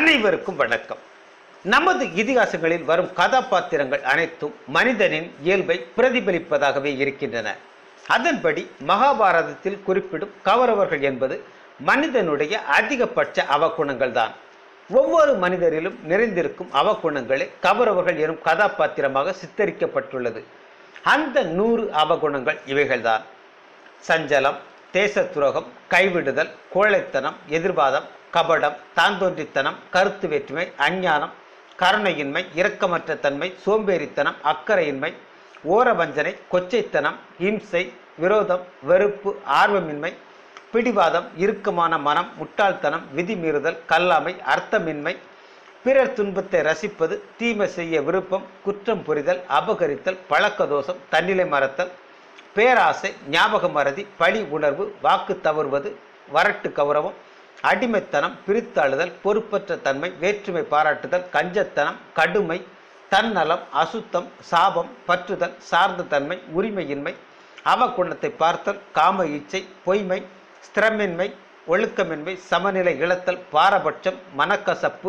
அனைவருக்கும் வணக்கம் நமது இதிகாசங்களில் வரும் கதாபாத்திரங்கள் அனைத்தும் மனிதனின் இயல்பை பிரதிபலிப்பதாகவே இருக்கின்றன அதன்படி மகாபாரதத்தில் குறிப்பிடும் கௌரவர்கள் என்பது மனிதனுடைய அதிகபட்ச அவகுணங்கள் தான் ஒவ்வொரு மனிதரிலும் நிறைந்திருக்கும் அவகுணங்களே கௌரவர்கள் எனும் கதாபாத்திரமாக சித்தரிக்கப்பட்டுள்ளது அந்த நூறு அவகுணங்கள் இவைகள்தான் சஞ்சலம் தேசத்துரோகம் கைவிடுதல் கோழைத்தனம் எதிர்வாதம் கபடம் தாந்தோன்றித்தனம் கருத்து வேற்றுமை அஞ்ஞானம் கருணையின்மை இரக்கமற்ற தன்மை சோம்பேறித்தனம் அக்கறையின்மை ஓரவஞ்சனை கொச்சைத்தனம் இம்சை விரோதம் வெறுப்பு ஆர்வமின்மை பிடிவாதம் இறுக்கமான மனம் முட்டாள்தனம் விதிமீறுதல் கல்லாமை அர்த்தமின்மை பிறர் துன்பத்தை ரசிப்பது தீமை செய்ய விருப்பம் குற்றம் புரிதல் அபகரித்தல் பழக்கதோஷம் தன்னிலை மறத்தல் பேராசை ஞாபக மறதி பழி உணர்வு வாக்கு தவறுவது வரட்டு கௌரவம் அடிமைத்தனம் பிரித்தழுதல் பொறுப்பற்ற தன்மை வேற்றுமை பாராட்டுதல் கஞ்சத்தனம் கடுமை தன்னலம் அசுத்தம் சாபம் பற்றுதல் சார்ந்த தன்மை உரிமையின்மை அவகுணத்தை பார்த்தல் காம இச்சை பொய்மை ஸ்திரமின்மை ஒழுக்கமின்மை சமநிலை இழத்தல் பாரபட்சம் மனக்கசப்பு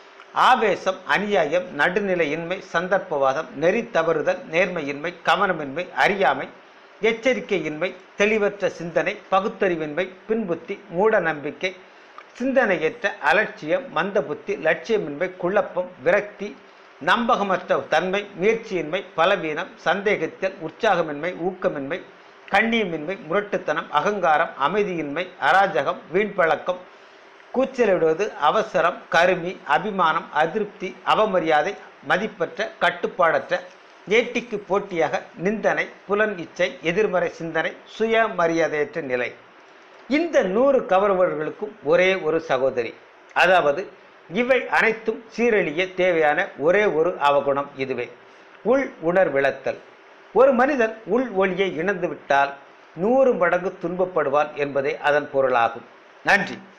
ஆவேசம் அநியாயம் நடுநிலையின்மை சந்தர்ப்பவாதம் நெறி தவறுதல் நேர்மையின்மை கவனமின்மை அறியாமை எச்சரிக்கையின்மை தெளிவற்ற சிந்தனை பகுத்தறிவின்மை பின்புத்தி மூட நம்பிக்கை சிந்தனையற்ற அலட்சியம் மந்தபுத்தி லட்சியமின்மை குழப்பம் விரக்தி நம்பகமற்ற தன்மை முயற்சியின்மை பலவீனம் சந்தேகத்தல் உற்சாகமின்மை ஊக்கமின்மை கண்ணியமின்மை முரட்டுத்தனம் அகங்காரம் அமைதியின்மை அராஜகம் வீண்பழக்கம் கூச்சலிடுவது அவசரம் கருமி அபிமானம் அதிருப்தி அவமரியாதை மதிப்பற்ற கட்டுப்பாடற்ற ஏட்டிக்கு போட்டியாக நிந்தனை புலன் இச்சை எதிர்மறை சிந்தனை சுயமரியாதையற்ற நிலை இந்த நூறு கவர்வர்களுக்கும் ஒரே ஒரு சகோதரி அதாவது இவை அனைத்தும் சீரழிய தேவையான ஒரே ஒரு அவகுணம் இதுவே உள் உணர்விழத்தல் ஒரு மனிதன் உள் ஒளியை இழந்துவிட்டால் நூறு மடங்கு துன்பப்படுவான் என்பதே அதன் பொருளாகும் நன்றி